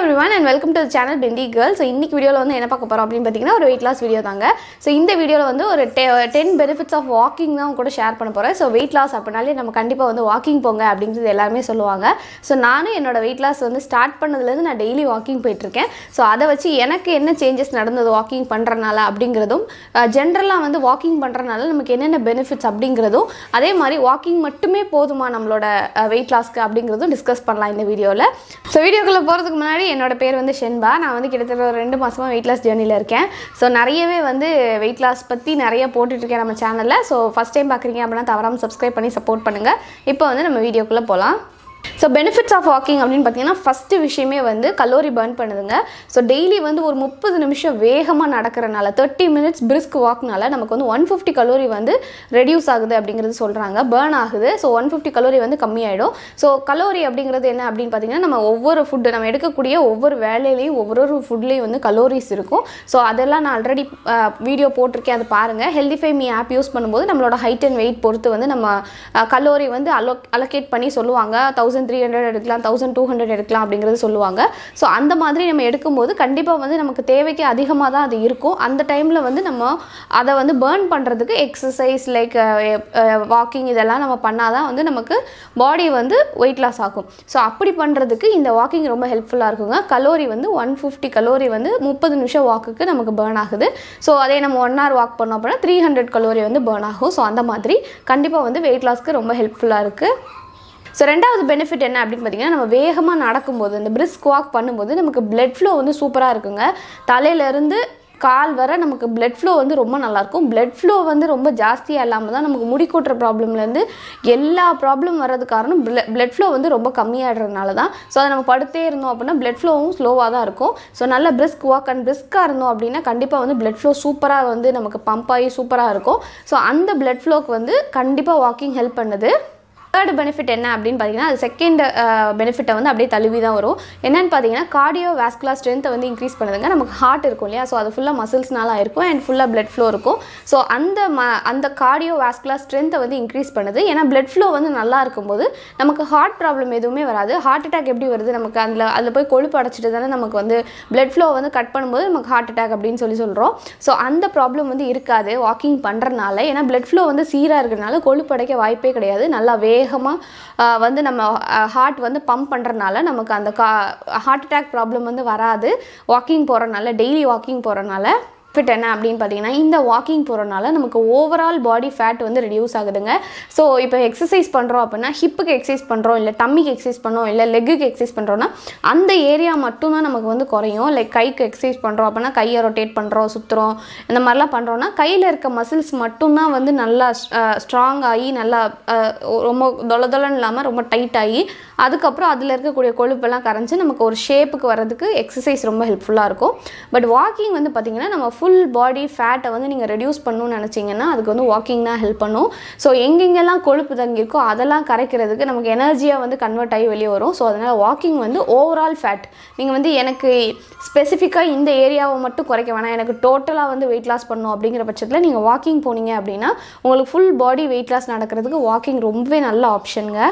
every everyone and welcome to channel Pindi girl so இன்னைக்கு வீடியோவில் வந்து என்ன பார்க்க போகிறோம் அப்படின்னு பார்த்தீங்கன்னா ஒரு வெயிட் லாஸ் வீடியோ தாங்க ஸோ இந்த வீடியோவில் வந்து ஒரு டெ டென் பெனிஃபிட்ஸ் ஆஃப் வாக்கிங் தான் உங்க கூட ஷேர் பண்ண போகிறேன் ஸோ வெயிட் லாஸ் அப்படின்னாலே நம்ம கண்டிப்பாக வந்து வாக்கிங் போங்க அப்படின்றது எல்லாருமே சொல்லுவாங்க ஸோ நானும் என்னோட வெயிட் லாஸ் வந்து ஸ்டார்ட் பண்ணதுலேருந்து நான் டெய்லி வாக்கிங் போயிட்டுருக்கேன் ஸோ அதை வச்சு எனக்கு என்ன சேஞ்சஸ் நடந்தது வாக்கிங் பண்ணுறனால அப்படிங்கிறதும் ஜென்ரலாக வந்து வாக்கிங் பண்ணுறனால நமக்கு என்னென்ன பெனிஃபிட்ஸ் அப்படிங்கிறதும் அதே மாதிரி வாக்கிங் மட்டுமே போதுமா நம்மளோட வெயிட் லாஸ்க்கு அப்படிங்கிறதும் டிஸ்கஸ் பண்ணலாம் இந்த வீடியோவில் ஸோ வீடியோக்குள்ளே போகிறதுக்கு முன்னாடி என்னோட பேர் வந்து ஷென்பா நான் வந்து கிட்டத்தட்ட ஒரு ரெண்டு மாதமாக வெயிட் லாஸ் ஜேர்னியில் இருக்கேன் ஸோ நிறையவே வந்து வெயிட் லாஸ் பற்றி நிறைய போட்டுட்ருக்கேன் நம்ம சேனலில் ஸோ ஃபஸ்ட் டைம் பார்க்குறீங்க அப்படின்னா தவறாமல் சப்ஸ்கிரைப் பண்ணி சப்போர்ட் பண்ணுங்கள் இப்போ வந்து நம்ம வீடியோக்குள்ளே போகலாம் ஸோ பெனிஃபிட்ஸ் ஆஃப் வாக்கிங் அப்படின்னு பார்த்தீங்கன்னா ஃபஸ்ட்டு விஷயமே வந்து கலோரி பர்ன் பண்ணுதுங்க ஸோ டெய்லி வந்து ஒரு முப்பது நிமிஷம் வேகமாக நடக்கிறனால தேர்ட்டி மினிட்ஸ் பிரிஸ்க் வாக்னால நமக்கு வந்து ஒன் ஃபிஃப்டி கலோரி வந்து ரெடியூஸ் ஆகுது அப்படிங்கிறது சொல்கிறாங்க பேர்ன் ஆகுது ஸோ ஒன் ஃபிஃப்டி கலோரி வந்து கம்மியாயிடும் ஸோ கலோரி அப்படிங்கிறது என்ன அப்படின்னு பார்த்தீங்கன்னா நம்ம ஒவ்வொரு ஃபுட்டு நம்ம எடுக்கக்கூடிய ஒவ்வொரு வேலையிலையும் ஒவ்வொரு ஃபுட்லேயும் வந்து கலோரிஸ் இருக்கும் ஸோ அதெல்லாம் நான் ஆல்ரெடி வீடியோ போட்டிருக்கேன் அதை பாருங்கள் ஹெல்திஃபை மீ ஆப் யூஸ் பண்ணும்போது நம்மளோட ஹைட் அண்ட் வெயிட் பொறுத்து வந்து நம்ம கலோரி வந்து அலோ அலோகேட் பண்ணி சொல்லுவாங்க தௌசண்ட் த்ரீ ஹண்ட்ரட் எடுக்கலாம் தௌசண்ட் டூ ஹண்ட்ரட் எடுக்கலாம் அப்படிங்கிறது சொல்லுவாங்க ஸோ அந்த மாதிரி நம்ம எடுக்கும்போது கண்டிப்பாக வந்து நமக்கு தேவைக்கு அதிகமாக தான் அது இருக்கும் அந்த டைமில் வந்து நம்ம அதை வந்து பேர்ன் பண்ணுறதுக்கு எக்ஸசைஸ் லைக் வாக்கிங் இதெல்லாம் நம்ம பண்ணால் தான் வந்து நமக்கு பாடி வந்து வெயிட் லாஸ் ஆகும் ஸோ அப்படி பண்ணுறதுக்கு இந்த வாக்கிங் ரொம்ப ஹெல்ப்ஃபுல்லாக இருக்குங்க கலோரி வந்து ஒன் ஃபிஃப்டி கலோரி வந்து முப்பது நிமிஷம் வாக்குக்கு நமக்கு பேர்ன் ஆகுது ஸோ அதே நம்ம ஒன் ஹவர் வாக் பண்ணோம் அப்படின்னா த்ரீ ஹண்ட்ரட் கலோரி வந்து பேர்ன் ஆகும் ஸோ அந்த மாதிரி கண்டிப்பாக வந்து வெயிட் லாஸ்க்கு ரொம்ப ஹெல்ப்ஃபுல்லாக இருக்குது ஸோ ரெண்டாவது பெனிஃபிட் என்ன அப்படின்னு பார்த்தீங்கன்னா நம்ம வேகமாக நடக்கும்போது இந்த பிரிஸ்க் வாக் பண்ணும்போது நமக்கு பிளட் ஃப்ளோ வந்து சூப்பராக இருக்குங்க தலையிலேருந்து கால் வர நமக்கு பிளட் ஃப்ளோ வந்து ரொம்ப நல்லாயிருக்கும் பிளட் ஃப்ளோ வந்து ரொம்ப ஜாஸ்தியாக இல்லாமல் தான் நமக்கு முடி கொட்டுற ப்ராப்ளம்லேருந்து எல்லா ப்ராப்ளம் வர்றது காரணம் பிளட் ஃப்ளோ வந்து ரொம்ப கம்மியாகிறதுனால தான் ஸோ அதை நம்ம படுத்தே இருந்தோம் அப்படின்னா பிளட் ஃப்ளோவும் ஸ்லோவாக தான் இருக்கும் ஸோ நல்ல பிரிஸ்க் வாக் அண்ட் பிரிஸ்காக இருந்தோம் அப்படின்னா கண்டிப்பாக வந்து பிளட் ஃப்ளோ சூப்பராக வந்து நமக்கு பம்ப் ஆகி சூப்பராக இருக்கும் ஸோ அந்த பிளட் ஃப்ளோக்கு வந்து கண்டிப்பாக வாக்கிங் ஹெல்ப் பண்ணுது தேர்ட் பெனிஃபிட் என்ன அப்படின்னு பார்த்தீங்கன்னா அது செகண்ட் பெனிஃபிட்டை வந்து அப்படியே தழுவி தான் வரும் என்னன்னு பார்த்தீங்கன்னா கார்டியோ வாஸ்குலர் ஸ்ட்ரென்த்தை வந்து இன்க்ரீஸ் பண்ணுதுங்க நமக்கு ஹார்ட் இருக்கும் இல்லையா ஸோ அது ஃபுல்லாக மசில்ஸ்னால இருக்கும் அண்ட் ஃபுல்லாக பிளட் ஃப்ளோ இருக்கும் ஸோ அந்த ம அந்த கார்டியோ வாஸ்குலர் ஸ்ட்ரென்த்தை வந்து இன்க்ரீஸ் பண்ணுது ஏன்னா பிளட் ஃப்ளோ வந்து நல்லா இருக்கும்போது நமக்கு ஹார்ட் ப்ராப்ளம் எதுவுமே வராது ஹார்ட் அட்டாக் எப்படி வருது நமக்கு அதில் அதில் போய் கொழுப்பு அடைச்சிட்டு தானே நமக்கு வந்து பிளட் ஃப்ளோ வந்து கட் பண்ணும்போது நமக்கு ஹார்ட் அட்டாக் அப்படின்னு சொல்லி சொல்கிறோம் ஸோ அந்த ப்ராப்ளம் வந்து இருக்காது வாக்கிங் பண்ணுறனால ஏன்னா பிளட் ஃப்ளோ வந்து சீராக இருக்கிறனால கொழுப்பு அடைக்க வாய்ப்பே கிடையாது நல்லா வேகமாக வந்து நம்ம ஹார்ட் வந்து பம்ப் பண்ணுறனால நமக்கு அந்த கா ஹார்ட் அட்டாக் ப்ராப்ளம் வந்து வராது வாக்கிங் போகிறனால டெய்லி வாக்கிங் போகிறனால ஃபிட் என்ன அப்படின்னு பார்த்தீங்கன்னா இந்த வாக்கிங் போகிறனால நமக்கு ஓவரால் பாடி ஃபேட் வந்து ரெடியூஸ் ஆகுதுங்க ஸோ இப்போ எக்ஸசைஸ் பண்ணுறோம் அப்படின்னா ஹிப்புக்கு எக்ஸசைஸ் பண்ணுறோம் இல்லை டம்மிக்கு எக்ஸசைஸ் பண்ணுறோம் இல்லை லெக்குக்கு எக்ஸசைஸ் பண்ணுறோன்னா அந்த ஏரியா மட்டும்தான் நமக்கு வந்து குறையும் லைக் கைக்கு எக்ஸசைஸ் பண்ணுறோம் அப்படின்னா கையை ரொட்டேட் பண்ணுறோம் சுற்றுறோம் இந்த மாதிரிலாம் பண்ணுறோன்னா கையில் இருக்க மசில்ஸ் மட்டும்தான் வந்து நல்லா ஸ்ட்ராங் ஆகி நல்லா ரொம்ப தொல தொலன்னு இல்லாமல் ரொம்ப டைட் ஆகி அதுக்கப்புறம் அதில் இருக்கக்கூடிய கொழுப்பெல்லாம் கரைஞ்சி நமக்கு ஒரு ஷேப்புக்கு வர்றதுக்கு எக்ஸசைஸ் ரொம்ப ஹெல்ப்ஃபுல்லாக இருக்கும் பட் வாக்கிங் வந்து பார்த்திங்கன்னா நம்ம ஃபுல் பாடி ஃபேட்டை வந்து நீங்கள் ரெடியூஸ் பண்ணணும்னு நினச்சிங்கன்னா அதுக்கு வந்து வாக்கிங் தான் ஹெல்ப் பண்ணும் ஸோ எங்கெங்கெல்லாம் கொழுப்பு தங்கியிருக்கோ அதெல்லாம் கரைக்கிறதுக்கு நமக்கு எனர்ஜியாக வந்து கன்வெர்ட் ஆகி வெளியே வரும் ஸோ அதனால் வாக்கிங் வந்து ஓவரால் ஃபேட் நீங்கள் வந்து எனக்கு ஸ்பெசிஃபிக்காக இந்த ஏரியாவை மட்டும் குறைக்க வேணாம் எனக்கு டோட்டலாக வந்து வெயிட் லாஸ் பண்ணணும் அப்படிங்கிற பட்சத்தில் நீங்கள் வாக்கிங் போனீங்க அப்படின்னா உங்களுக்கு ஃபுல் பாடி வெயிட் லாஸ் நடக்கிறதுக்கு வாக்கிங் ரொம்பவே நல்ல ஆப்ஷனுங்க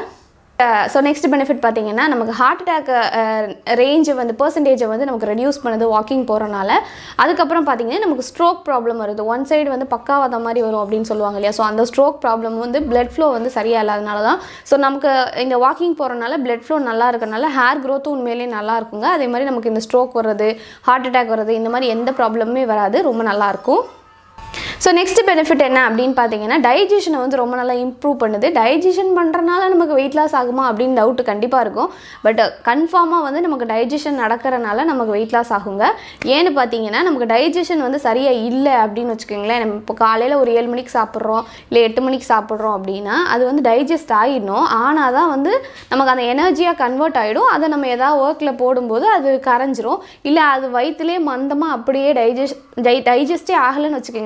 ஸோ நெக்ஸ்ட் பெனிஃபிட் பார்த்தீங்கன்னா நமக்கு ஹார்ட் அட்டாக் ரேஞ்சை வந்து பர்சன்டேஜை வந்து நமக்கு ரெடியூஸ் பண்ணுது வாக்கிங் போகிறனால அதுக்கப்புறம் பார்த்தீங்கன்னா நமக்கு ஸ்ட்ரோக் ப்ராப்ளம் வருது ஒன் சைடு வந்து பக்காவாத மாதிரி வரும் அப்படின்னு சொல்லுவாங்க இல்லையா ஸோ அந்த ஸ்ட்ரோக் ப்ராப்ளம் வந்து பிளட் ஃப்ளோ வந்து சரியாக இல்லாதனால தான் ஸோ நமக்கு இந்த வாக்கிங் போகிறனால பிளட் ஃப்ளோ நல்லா இருக்கனால ஹேர் க்ரோத்தும் உண்மையிலேயே நல்லா இருக்குங்க அதே மாதிரி நமக்கு இந்த ஸ்ட்ரோக் வர்றது ஹார்ட் அட்டாக் வர்றது இந்த மாதிரி எந்த ப்ராப்ளமுமே வராது ரொம்ப நல்லாயிருக்கும் ஸோ நெக்ஸ்ட் பெனிஃபிட் என்ன அப்படின்னு பார்த்தீங்கன்னா டைஜஷனை வந்து ரொம்ப நல்லா இம்ப்ரூவ் பண்ணுது டைஜஷன் பண்ணுறனால நமக்கு வெயிட் லாஸ் ஆகுமா அப்படின்னு டவுட் கண்டிப்பாக இருக்கும் பட் கன்ஃபார்மாக வந்து நமக்கு டைஜஷன் நடக்கிறனால நமக்கு வெயிட் லாஸ் ஆகுங்க ஏன்னு பார்த்தீங்கன்னா நமக்கு டைஜஷன் வந்து சரியாக இல்லை அப்படின்னு வச்சுக்கோங்களேன் நம்ம இப்போ காலையில் ஒரு ஏழு மணிக்கு சாப்பிட்றோம் இல்லை எட்டு மணிக்கு சாப்பிட்றோம் அப்படின்னா அது வந்து டைஜஸ்ட் ஆகிடணும் ஆனால் தான் வந்து நமக்கு அந்த எனர்ஜியாக கன்வெர்ட் ஆகிடும் அதை நம்ம எதாவது ஒர்க்கில் போடும்போது அது கரைஞ்சிரும் இல்லை அது வயிற்றுலேயே மந்தமாக அப்படியே டைஜஸ்ட் டை டைஜஸ்டே ஆகலைன்னு வச்சுக்கோங்களேன் அதை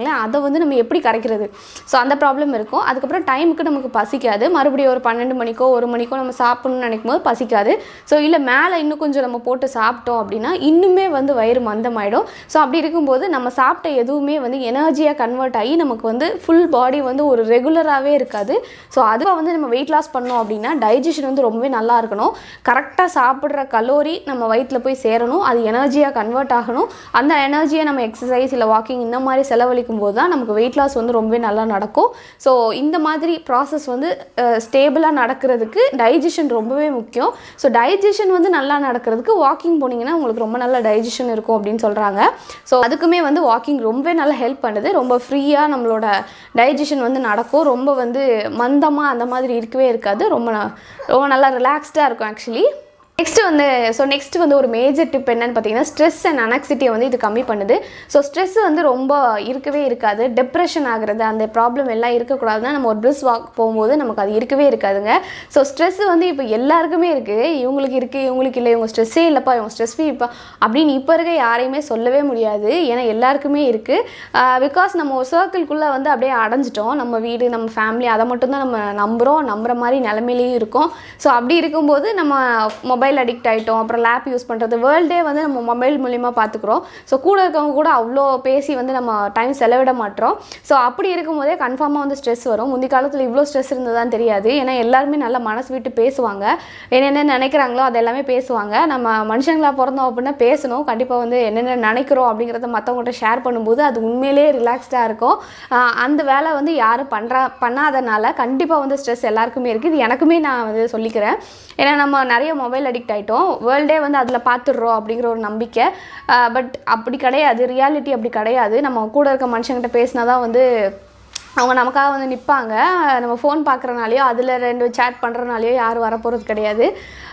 வந்து நம்ம எப்படி கரைக்கிறது ஸோ அந்த ப்ராப்ளம் இருக்கும் அதுக்கப்புறம் டைமுக்கு நமக்கு பசிக்காது மறுபடியும் ஒரு பன்னெண்டு மணிக்கோ ஒரு மணிக்கோ நம்ம சாப்பிடணும்னு நினைக்கும் போது பசிக்காது ஸோ இல்லை மேலே இன்னும் கொஞ்சம் நம்ம போட்டு சாப்பிட்டோம் அப்படின்னா இன்னுமே வந்து வயிறு மந்தமாயிடும் ஸோ அப்படி இருக்கும்போது நம்ம சாப்பிட்ட எதுவுமே வந்து எனர்ஜியாக கன்வெர்ட் ஆகி நமக்கு வந்து ஃபுல் பாடி வந்து ஒரு ரெகுலராகவே இருக்காது ஸோ அதுவாக வந்து நம்ம வெயிட் லாஸ் பண்ணோம் அப்படின்னா டைஜஷன் வந்து ரொம்பவே நல்லா இருக்கணும் கரெக்டாக சாப்பிட்ற கலோரி நம்ம வயிற்றில் போய் சேரணும் அது எனர்ஜியாக கன்வெர்ட் ஆகணும் அந்த எனர்ஜியை நம்ம எக்ஸசைஸ் இல்லை வாக்கிங் இந்த மாதிரி செலவழிக்கும் போது தான் நமக்கு வெயிட் லாஸ் வந்து ரொம்பவே நல்லா நடக்கும் ஸோ இந்த மாதிரி ப்ராசஸ் வந்து ஸ்டேபிளாக நடக்கிறதுக்கு டைஜஷன் ரொம்பவே முக்கியம் ஸோ டைஜஷன் வந்து நல்லா நடக்கிறதுக்கு வாக்கிங் போனீங்கன்னா உங்களுக்கு ரொம்ப நல்ல டைஜஷன் இருக்கும் அப்படின்னு சொல்கிறாங்க ஸோ அதுக்குமே வந்து வாக்கிங் ரொம்பவே நல்லா ஹெல்ப் பண்ணுது ரொம்ப ஃப்ரீயாக நம்மளோட டைஜஷன் வந்து நடக்கும் ரொம்ப வந்து மந்தமாக அந்த மாதிரி இருக்கவே இருக்காது ரொம்ப ந- ரொம்ப நல்லா ரிலாக்ஸ்டாக இருக்கும் ஆக்சுவலி நெக்ஸ்ட் வந்து ஸோ நெக்ஸ்ட் வந்து ஒரு மேஜர் டிப் என்னன்னு பார்த்தீங்கன்னா ஸ்ட்ரெஸ் அண்ட் அனக்சிட்டியை வந்து இது கம்மி பண்ணுது ஸோ ஸ்ட்ரெஸ் வந்து ரொம்ப இருக்கவே இருக்காது டிப்ரெஷன் ஆகுறது அந்த ப்ராப்ளம் எல்லாம் இருக்கக்கூடாதுன்னா நம்ம ஒரு பிரிஸ் வாக் போகும்போது நமக்கு அது இருக்கவே இருக்காதுங்க ஸோ ஸ்ட்ரெஸ் வந்து இப்போ எல்லாருக்குமே இருக்குது இவங்களுக்கு இருக்குது இவங்களுக்கு இல்லை இவங்க ஸ்ட்ரெஸ்ஸே இல்லைப்பா இவங்க ஸ்ட்ரெஸ் ஃப்ரீ இப்போ அப்படின்னு இப்போ இருக்க யாரையுமே சொல்லவே முடியாது ஏன்னா எல்லாருக்குமே இருக்குது பிகாஸ் நம்ம ஒரு சர்க்கிள்குள்ளே வந்து அப்படியே அடைஞ்சிட்டோம் நம்ம வீடு நம்ம ஃபேமிலி அதை மட்டும்தான் நம்ம நம்புகிறோம் நம்புகிற மாதிரி நிலமையிலையும் இருக்கோம் ஸோ அப்படி இருக்கும்போது நம்ம மொபைல் அடிக்ட் ஆகிட்டோம் அப்புறம் லேப் யூஸ் பண்ணுறது வேர்ல்டே வந்து நம்ம மொபைல் மூலிமா பார்த்துக்குறோம் ஸோ கூட இருக்கவங்க கூட அவ்வளோ பேசி வந்து நம்ம டைம் செலவிட மாட்டோம் ஸோ அப்படி இருக்கும்போதே கன்ஃபார்மாக வந்து ஸ்ட்ரெஸ் வரும் முந்தி காலத்தில் இவ்வளோ ஸ்ட்ரெஸ் இருந்ததான் தெரியாது ஏன்னா எல்லாருமே நல்லா மனசு விட்டு பேசுவாங்க என்னென்ன நினைக்கிறாங்களோ அது எல்லாமே பேசுவாங்க நம்ம மனுஷங்களா பிறந்தோம் அப்படின்னா பேசணும் கண்டிப்பாக வந்து என்னென்ன நினைக்கிறோம் அப்படிங்கிறத மற்றவங்கள்ட்ட ஷேர் பண்ணும்போது அது உண்மையிலேயே ரிலாக்ஸ்டாக இருக்கும் ஆஹ் அந்த வேலை வந்து யாரும் பண்ணுறா பண்ணாதனால கண்டிப்பாக வந்து ஸ்ட்ரெஸ் எல்லாருக்குமே இருக்குது இது எனக்குமே நான் வந்து சொல்லிக்கிறேன் ஏன்னா நம்ம நிறைய மொபைல் அடிக்ட் ஆகிட்டோம் வேர்ல்டே வந்து அதில் பார்த்துடுறோம் அப்படிங்கிற ஒரு நம்பிக்கை பட் அப்படி கிடையாது ரியாலிட்டி அப்படி கிடையாது நம்ம கூட இருக்க மனுஷங்கிட்ட பேசினா தான் வந்து அவங்க நமக்காக வந்து நிற்பாங்க நம்ம ஃபோன் பார்க்குறனாலையோ அதில் ரெண்டு சேட் பண்ணுறனாலையோ யாரும் வரப்போகிறது கிடையாது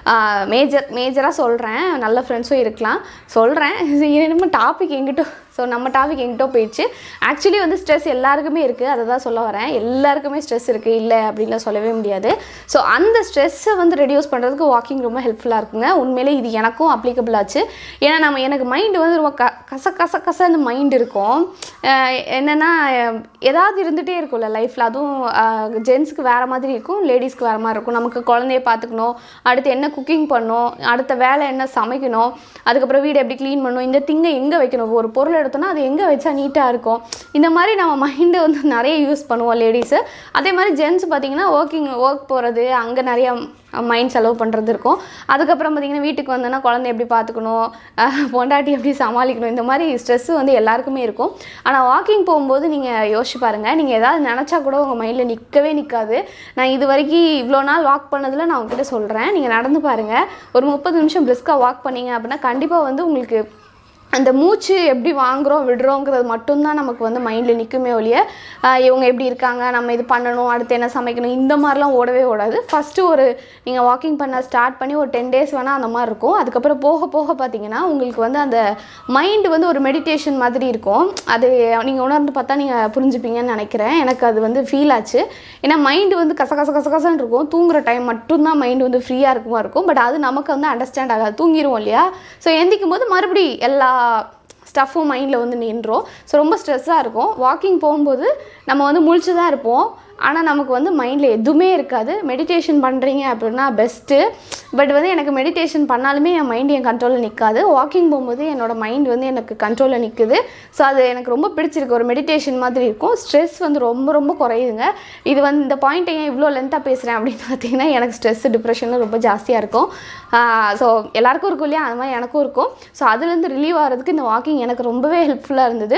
மேஜர் மேஜராக சொல்கிறேன் நல்ல ஃப்ரெண்ட்ஸும் இருக்கலாம் சொல்கிறேன் என்னமோ டாபிக் எங்கிட்டோ ஸோ நம்ம டாபிக் எங்கிட்டோ போயிடுச்சு ஆக்சுவலி வந்து ஸ்ட்ரெஸ் எல்லாருக்குமே இருக்குது அதை தான் சொல்ல வரேன் எல்லாருக்குமே ஸ்ட்ரெஸ் இருக்குது இல்லை அப்படின்லாம் சொல்லவே முடியாது ஸோ அந்த ஸ்ட்ரெஸ்ஸை வந்து ரெடியூஸ் பண்ணுறதுக்கு வாக்கிங் ரொம்ப ஹெல்ப்ஃபுல்லாக இருக்குங்க உண்மையிலே இது எனக்கும் அப்ளிகபிள் ஆச்சு ஏன்னா நம்ம எனக்கு மைண்டு வந்து ரொம்ப க கச கச கசன்னு மைண்ட் இருக்கும் அஹ் என்னன்னா அஹ் ஏதாவது இருந்துகிட்டே இருக்கும்ல லைஃப்பில் அதுவும் ஜென்ஸுக்கு வேறு மாதிரி இருக்கும் லேடிஸ்க்கு வேறு மாதிரி இருக்கும் நமக்கு குழந்தைய பார்த்துக்கணும் அடுத்து என்ன குக்கிங் பண்ணணும் அடுத்த வேலை என்ன சமைக்கணும் அதுக்கப்புறம் வீடு எப்படி க்ளீன் பண்ணணும் இந்த திங்கை எங்கே வைக்கணும் ஒரு பொருள் எடுத்தோன்னா அது எங்கே வச்சா நீட்டாக இருக்கும் இந்த மாதிரி நம்ம மைண்டை வந்து நிறைய யூஸ் பண்ணுவோம் லேடிஸு அதே மாதிரி ஜென்ஸ் பார்த்தீங்கன்னா ஒர்க்கிங் ஒர்க் போகிறது அங்கே நிறைய மைண்ட் செலவு பண்ணுறது இருக்கும் அதுக்கப்புறம் பார்த்தீங்கன்னா வீட்டுக்கு வந்தோன்னா குழந்தை எப்படி பார்த்துக்கணும் அஹ் பொண்டாட்டி எப்படி சமாளிக்கணும் இந்த மாதிரி ஸ்ட்ரெஸ்ஸு வந்து எல்லாருக்குமே இருக்கும் ஆனால் வாக்கிங் போகும்போது நீங்கள் யோசிச்சு பாருங்கள் நீங்கள் ஏதாவது நினச்சா கூட உங்கள் மைண்டில் நிற்கவே நிற்காது நான் இது வரைக்கும் இவ்வளோ நாள் வாக் பண்ணதில் நான் உங்ககிட்ட சொல்கிறேன் நீங்கள் நடந்து பாருங்கள் ஒரு முப்பது நிமிஷம் பிரிஸ்காக வாக் பண்ணீங்க அப்படின்னா கண்டிப்பாக வந்து உங்களுக்கு அந்த மூச்சு எப்படி வாங்குறோம் விடுறோங்கிறது மட்டும்தான் நமக்கு வந்து மைண்டில் நிற்குமே ஒழிய ஆஹ் இவங்க எப்படி இருக்காங்க நம்ம இது பண்ணணும் அடுத்து என்ன சமைக்கணும் இந்த மாதிரிலாம் ஓடவே ஓடாது ஃபஸ்ட்டு ஒரு நீங்கள் வாக்கிங் பண்ண ஸ்டார்ட் பண்ணி ஒரு டென் டேஸ் வேணால் அந்த மாதிரி இருக்கும் அதுக்கப்புறம் போக போக பார்த்தீங்கன்னா உங்களுக்கு வந்து அந்த மைண்டு வந்து ஒரு மெடிடேஷன் மாதிரி இருக்கும் அது நீங்கள் உணர்ந்து பார்த்தா நீங்கள் புரிஞ்சுப்பீங்கன்னு நினைக்கிறேன் எனக்கு அது வந்து ஃபீல் ஆச்சு ஏன்னா மைண்டு வந்து கச கச கச கசன்னு இருக்கும் தூங்குற டைம் மட்டும்தான் மைண்டு வந்து ஃப்ரீயாக இருக்குமா இருக்கும் பட் அது நமக்கு வந்து அண்டர்ஸ்டாண்ட் ஆகாது தூங்கிடுவோம் இல்லையா ஸோ எந்திக்கும் போது மறுபடி எல்லா ஸ்டஃப்பும் மைண்டில் வந்து நின்றோம் ஸோ ரொம்ப ஸ்ட்ரெஸ்ஸாக இருக்கும் வாக்கிங் போகும்போது நம்ம வந்து முழிச்சு தான் இருப்போம் ஆனால் நமக்கு வந்து மைண்டில் எதுவுமே இருக்காது மெடிடேஷன் பண்ணுறீங்க அப்படின்னா பெஸ்ட்டு பட் வந்து எனக்கு மெடிடேஷன் பண்ணாலுமே என் மைண்ட் என் கண்ட்ரோலில் நிற்காது வாக்கிங் போகும்போது என்னோட மைண்ட் வந்து எனக்கு கண்ட்ரோலில் நிற்குது ஸோ அது எனக்கு ரொம்ப பிடிச்சிருக்கு ஒரு மெடிடேஷன் மாதிரி இருக்கும் ஸ்ட்ரெஸ் வந்து ரொம்ப ரொம்ப குறையுதுங்க இது வந்து இந்த பாயிண்ட்டை ஏன் இவ்வளோ லென்த்தாக பேசுகிறேன் அப்படின்னு பார்த்தீங்கன்னா எனக்கு ஸ்ட்ரெஸ் டிப்ரெஷன் ரொம்ப ஜாஸ்தியாக இருக்கும் ஸோ எல்லாருக்கும் இருக்கும் இல்லையா அது மாதிரி எனக்கும் இருக்கும் ஸோ அதுலேருந்து ரிலீவ் ஆகிறதுக்கு இந்த வாக்கிங் எனக்கு ரொம்பவே ஹெல்ப்ஃபுல்லாக இருந்தது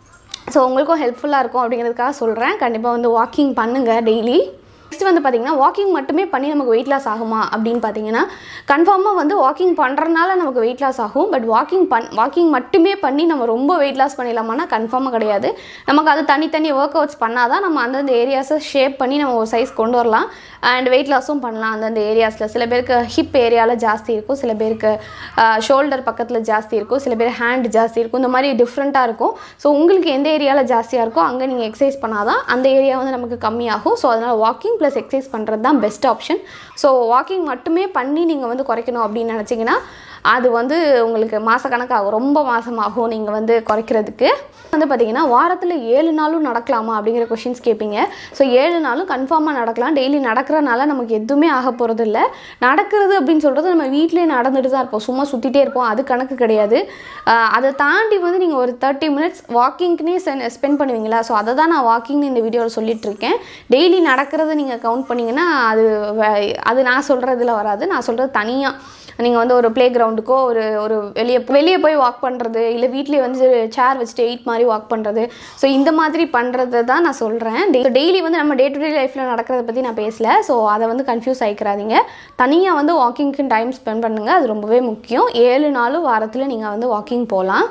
ஸோ உங்களுக்கும் ஹெல்ப்ஃபுல்லாக இருக்கும் அப்படிங்கிறதுக்காக சொல்கிறேன் கண்டிப்பாக வந்து வாக்கிங் பண்ணுங்கள் டெய்லி நெக்ஸ்ட் வந்து பார்த்தீங்கன்னா வாக்கிங் மட்டுமே பண்ணி நமக்கு வெயிட் லாஸ் ஆகுமா அப்படின்னு பார்த்தீங்கன்னா கன்ஃபார்மாக வந்து வாக்கிங் பண்ணுறதுனால நமக்கு வெயிட் லாஸ் ஆகும் பட் வாக்கிங் பண் வாக்கிங் மட்டுமே பண்ணி நம்ம ரொம்ப வெயிட் லாஸ் பண்ணிடலாமான்னா கன்ஃபார்மாக கிடையாது நமக்கு அது தனித்தனி ஒர்க் அவுட்ஸ் பண்ணால் தான் நம்ம அந்தந்த ஏரியாஸை ஷேப் பண்ணி நம்ம ஒரு சைஸ் கொண்டு வரலாம் அண்ட் வெயிட் லாஸும் பண்ணலாம் அந்தந்த ஏரியாஸில் சில பேருக்கு ஹிப் ஏரியாவில் ஜாஸ்தி இருக்கும் சில பேருக்கு ஷோல்டர் பக்கத்தில் ஜாஸ்தி இருக்கும் சில பேர் ஹேண்ட் ஜாஸ்தி இருக்கும் இந்த மாதிரி டிஃப்ரெண்ட்டாக இருக்கும் ஸோ உங்களுக்கு எந்த ஏரியாவில் ஜாஸ்தியாக இருக்கோ அங்கே நீங்கள் எக்ஸசைஸ் பண்ணால் தான் அந்த ஏரியா வந்து நமக்கு கம்மியாகும் ஸோ அதனால் வாக்கிங் ப்ளஸ் எக்ஸசைஸ் பண்ணுறது தான் பெஸ்ட் ஆப்ஷன் ஸோ வாக்கிங் மட்டுமே பண்ணி நீங்கள் வந்து குறைக்கணும் அப்படின்னு நினச்சிங்கன்னா அது வந்து உங்களுக்கு மாதக்கணக்காகும் ரொம்ப மாதமாகும் நீங்கள் வந்து குறைக்கிறதுக்கு வந்து பார்த்தீங்கன்னா வாரத்தில் ஏழு நாளும் நடக்கலாமா அப்படிங்கிற கொஷின்ஸ் கேட்பீங்க ஸோ ஏழு நாளும் கன்ஃபார்மாக நடக்கலாம் டெய்லி நடக்கிறனால நமக்கு எதுவுமே ஆக போகிறது இல்லை நடக்கிறது அப்படின்னு சொல்கிறது நம்ம வீட்டிலே நடந்துட்டு தான் இருப்போம் சும்மா சுற்றிட்டே இருப்போம் அது கணக்கு கிடையாது ஆஹ் அதை தாண்டி வந்து நீங்கள் ஒரு தேர்ட்டி மினிட்ஸ் வாக்கிங்க்குனே ஸ்பெண்ட் பண்ணுவீங்களா ஸோ அதை தான் நான் வாக்கிங்னு இந்த வீடியோவில் சொல்லிட்டு இருக்கேன் டெய்லி நடக்கிறத நீங்கள் கவுண்ட் பண்ணிங்கன்னா அது வே- அது நான் சொல்கிறதுல வராது நான் சொல்கிறது தனியாக நீங்கள் வந்து ஒரு ப்ளே கிரவுண்டுக்கோ ஒரு ஒரு வெளியே வெளியே போய் வாக் பண்ணுறது இல்லை வீட்லேயே வந்து சேர் வச்சுட்டு எயிட் மாதிரி வாக் பண்ணுறது ஸோ இந்த மாதிரி பண்ணுறது தான் நான் சொல்கிறேன் டெய்லி வந்து நம்ம டே டு டே லைஃப்பில் நடக்கிறத பற்றி நான் பேசல ஸோ அதை வந்து கன்ஃபியூஸ் ஆகிக்கிறாதீங்க தனியாக வந்து வாக்கிங்க்கு டைம் ஸ்பெண்ட் பண்ணுங்கள் அது ரொம்பவே முக்கியம் ஏழு நாளும் வாரத்தில் நீங்கள் வந்து வாக்கிங் போகலாம்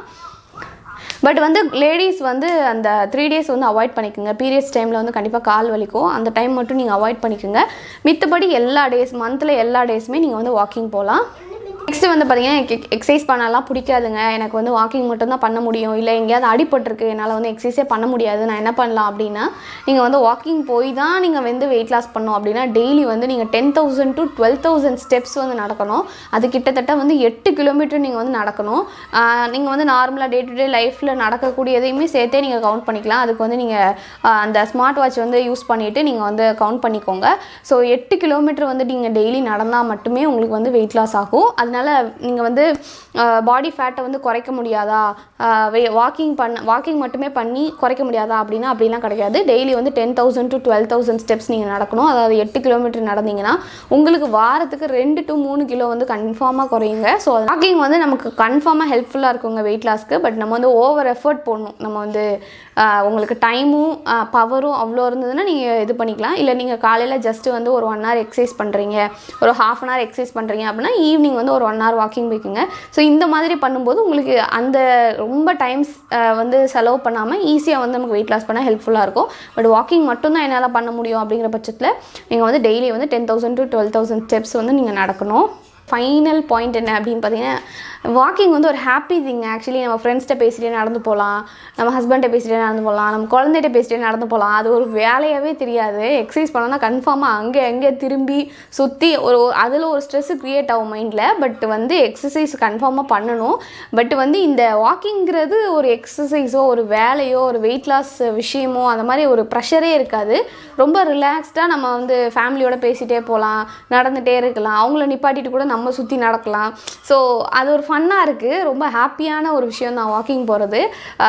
பட் வந்து லேடிஸ் வந்து அந்த த்ரீ டேஸ் வந்து அவாய்ட் பண்ணிக்கோங்க பீரியட்ஸ் டைமில் வந்து கண்டிப்பாக கால் வலிக்கும் அந்த டைம் மட்டும் நீங்கள் அவாய்ட் பண்ணிக்கோங்க மித்தபடி எல்லா டேஸ் மந்தில் எல்லா டேஸுமே நீங்கள் வந்து வாக்கிங் போகலாம் நெக்ஸ்ட்டு வந்து பார்த்தீங்கன்னா எக்ஸசைஸ் பண்ணலாம் பிடிக்காதுங்க எனக்கு வந்து வாக்கிங் மட்டும்தான் பண்ண முடியும் இல்லை எங்கேயாவது அடிபட்டிருக்கு என்னால் வந்து எக்ஸசைஸே பண்ண முடியாது நான் என்ன பண்ணலாம் அப்படின்னா நீங்கள் வந்து வாக்கிங் போய் தான் நீங்கள் வந்து வெயிட் லாஸ் பண்ணணும் அப்படின்னா டெய்லி வந்து நீங்கள் ten thousand to twelve thousand steps வந்து நடக்கணும் அது கிட்டத்தட்ட வந்து எட்டு கிலோமீட்டர் நீங்கள் வந்து நடக்கணும் நீங்கள் வந்து நார்மலாக டே டு டே லைஃப்பில் நடக்கக்கூடியதையுமே சேர்த்தே நீங்கள் கவுண்ட் பண்ணிக்கலாம் அதுக்கு வந்து நீங்கள் அந்த ஸ்மார்ட் வாட்ச் வந்து யூஸ் பண்ணிவிட்டு நீங்கள் வந்து கவுண்ட் பண்ணிக்கோங்க ஸோ எட்டு கிலோமீட்டர் வந்து நீங்கள் டெய்லி நடந்தால் மட்டுமே உங்களுக்கு வந்து வெயிட் லாஸ் ஆகும் அதனால நீங்கள் வந்து பாடி ஃபேட்டை வந்து குறைக்க முடியாதா வாக்கிங் பண்ண வாக்கிங் மட்டுமே பண்ணி குறைக்க முடியாதா அப்படின்னா அப்படிலாம் கிடையாது டெய்லி வந்து ten thousand to twelve thousand steps நீங்கள் நடக்கணும் அதாவது எட்டு கிலோமீட்டர் நடந்தீங்கன்னா உங்களுக்கு வாரத்துக்கு ரெண்டு டு மூணு கிலோ வந்து கன்ஃபார்மாக குறையுங்க ஸோ வாக்கிங் வந்து நமக்கு கன்ஃபார்மாக ஹெல்ப்ஃபுல்லாக இருக்குங்க வெயிட் லாஸ்க்கு பட் நம்ம வந்து ஓவர் எஃபர்ட் போடணும் நம்ம வந்து ஆஹ், உங்களுக்கு டைமும் பவரும் அவ்வளோ இருந்ததுன்னா நீங்கள் இது பண்ணிக்கலாம் இல்லை நீங்கள் காலையில் ஜஸ்ட்டு வந்து ஒரு ஒன் ஹவர் எக்ஸசைஸ் பண்ணுறீங்க ஒரு ஹாஃப் அன் ஹவர் எக்ஸசைஸ் பண்ணுறீங்க அப்படின்னா ஈவினிங் வந்து ஒரு ஒன் ஹவர் வாக்கிங் போய்க்குங்க ஸோ இந்த மாதிரி பண்ணும்போது உங்களுக்கு அந்த ரொம்ப டைம்ஸ் வந்து செலவு பண்ணாமல் ஈஸியாக வந்து நமக்கு வெயிட் லாஸ் பண்ண ஹெல்ப்ஃபுல்லாக இருக்கும் பட் வாக்கிங் மட்டும்தான் என்னால் பண்ண முடியும் அப்படிங்கிற பட்சத்தில் நீங்கள் வந்து டெய்லி வந்து ten thousand to twelve thousand steps வந்து நீங்கள் நடக்கணும் ஃபைனல் பாயிண்ட் என்ன அப்படின்னு பார்த்தீங்கன்னா வாக்கிங் வந்து ஒரு ஹாப்பி திங் ஆக்சுவலி நம்ம ஃப்ரெண்ட்ஸ்கிட்ட பேசிட்டே நடந்து போகலாம் நம்ம ஹஸ்பண்ட்டை பேசிட்டே நடந்து போகலாம் நம்ம குழந்தைகிட்ட பேசிட்டே நடந்து போகலாம் அது ஒரு வேலையாகவே தெரியாது எக்ஸசைஸ் பண்ணோன்னா கன்ஃபார்மாக அங்கே அங்கே திரும்பி சுற்றி ஒரு அதில் ஒரு ஸ்ட்ரெஸ்ஸு க்ரியேட் ஆகும் மைண்டில் பட் வந்து எக்ஸசைஸ் கன்ஃபார்மாக பண்ணணும் பட் வந்து இந்த வாக்கிங்கிறது ஒரு எக்ஸசைஸோ ஒரு வேலையோ ஒரு வெயிட் லாஸ் விஷயமோ அந்த மாதிரி ஒரு ப்ரெஷரே இருக்காது ரொம்ப ரிலாக்ஸ்டாக நம்ம வந்து ஃபேமிலியோட பேசிகிட்டே போகலாம் நடந்துகிட்டே இருக்கலாம் அவங்கள நிப்பாட்டிட்டு கூட நம்ம சுற்றி நடக்கலாம் ஸோ அது ஒரு ஃபன்னாக இருக்குது ரொம்ப ஹாப்பியான ஒரு விஷயம் தான் வாக்கிங் போகிறது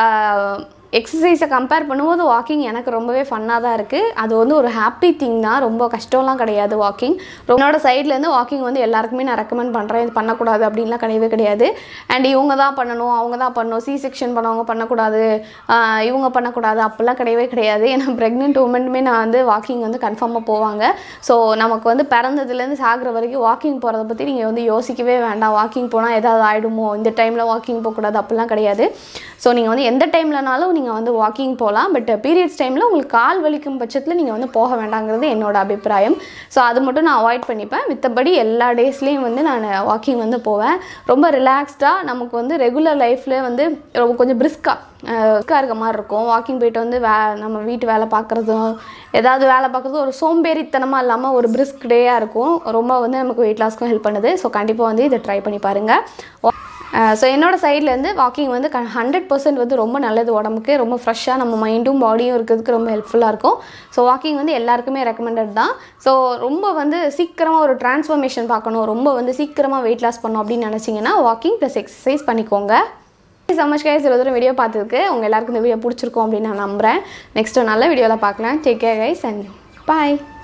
எக்ஸசைஸை கம்பேர் பண்ணும்போது வாக்கிங் எனக்கு ரொம்பவே ஃபன்னாக தான் இருக்குது அது வந்து ஒரு ஹாப்பி திங் தான் ரொம்ப கஷ்டம்லாம் கிடையாது வாக்கிங் என்னோட சைட்லேருந்து வாக்கிங் வந்து எல்லாருக்குமே நான் ரெக்கமெண்ட் பண்ணுறேன் இது பண்ணக்கூடாது அப்படின்லாம் கிடையவே கிடையாது அண்ட் இவங்க தான் பண்ணணும் அவங்க தான் பண்ணணும் சி செக்ஷன் பண்ணவங்க பண்ணக்கூடாது ஆஹ் இவங்க பண்ணக்கூடாது அப்படிலாம் கிடையவே கிடையாது ஏன்னா ப்ரெக்னென்ட் உமனுமே நான் வந்து வாக்கிங் வந்து கன்ஃபார்மாக போவாங்க ஸோ நமக்கு வந்து பிறந்ததுலேருந்து சாகிற வரைக்கும் வாக்கிங் போகிறத பற்றி நீங்கள் வந்து யோசிக்கவே வேண்டாம் வாக்கிங் போனால் ஏதாவது ஆகிடுமோ இந்த டைமில் வாக்கிங் போகக்கூடாது அப்படிலாம் கிடையாது ஸோ நீங்கள் வந்து எந்த டைம்லனாலும் நீங்கள் வந்து வாக்கிங் போகலாம் பட் பீரியட்ஸ் டைமில் உங்களுக்கு கால் வலிக்கும் பட்சத்தில் நீங்கள் வந்து போக வேண்டாங்கிறது என்னோட அபிப்பிராயம் ஸோ அது மட்டும் நான் அவாய்ட் பண்ணிப்பேன் மித்தபடி எல்லா டேஸ்லேயும் வந்து நான் வாக்கிங் வந்து போவேன் ரொம்ப ரிலாக்ஸ்டாக நமக்கு வந்து ரெகுலர் லைஃப்பில் வந்து ரொம்ப கொஞ்சம் பிரிஸ்காக பிரிஸ்காக இருக்க மாதிரி இருக்கும் வாக்கிங் போயிட்டு வந்து வே நம்ம வீட்டு வேலை பார்க்குறதும் ஏதாவது வேலை பார்க்குறதும் ஒரு சோம்பேறித்தனமாக இல்லாமல் ஒரு பிரிஸ்க் டேயாக இருக்கும் ரொம்ப வந்து நமக்கு வெயிட் லாஸ்க்கும் ஹெல்ப் பண்ணுது ஸோ கண்டிப்பாக வந்து இதை ட்ரை பண்ணி பாருங்கள் ஸோ என்னோட சைட்லேருந்து வாக்கிங் வந்து க ஹண்ட்ரட் பர்சன்ட் வந்து ரொம்ப நல்லது உடம்புக்கு ரொம்ப ஃப்ரெஷ்ஷாக நம்ம மைண்டும் பாடியும் இருக்கிறதுக்கு ரொம்ப ஹெல்ப்ஃபுல்லாக இருக்கும் ஸோ வாக்கிங் வந்து எல்லாருக்குமே ரெக்கமெண்டட் தான் ஸோ ரொம்ப வந்து சீக்கிரமாக ஒரு டிரான்ஸ்ஃபர்மேஷன் பார்க்கணும் ரொம்ப வந்து சீக்கிரமாக வெயிட் லாஸ் பண்ணணும் அப்படின்னு நினச்சிங்கன்னா வாக்கிங் ப்ளஸ் எக்ஸசைஸ் பண்ணிக்கோங்க ஸோ மச் கைஸ் இவ்வளோ தூரம் வீடியோ பார்த்ததுக்கு உங்கள் எல்லாருக்கும் இந்த வீடியோ பிடிச்சிருக்கோம் அப்படின்னு நான் நம்புகிறேன் நெக்ஸ்ட் நல்ல வீடியோவில் பார்க்கலாம் take care guys and bye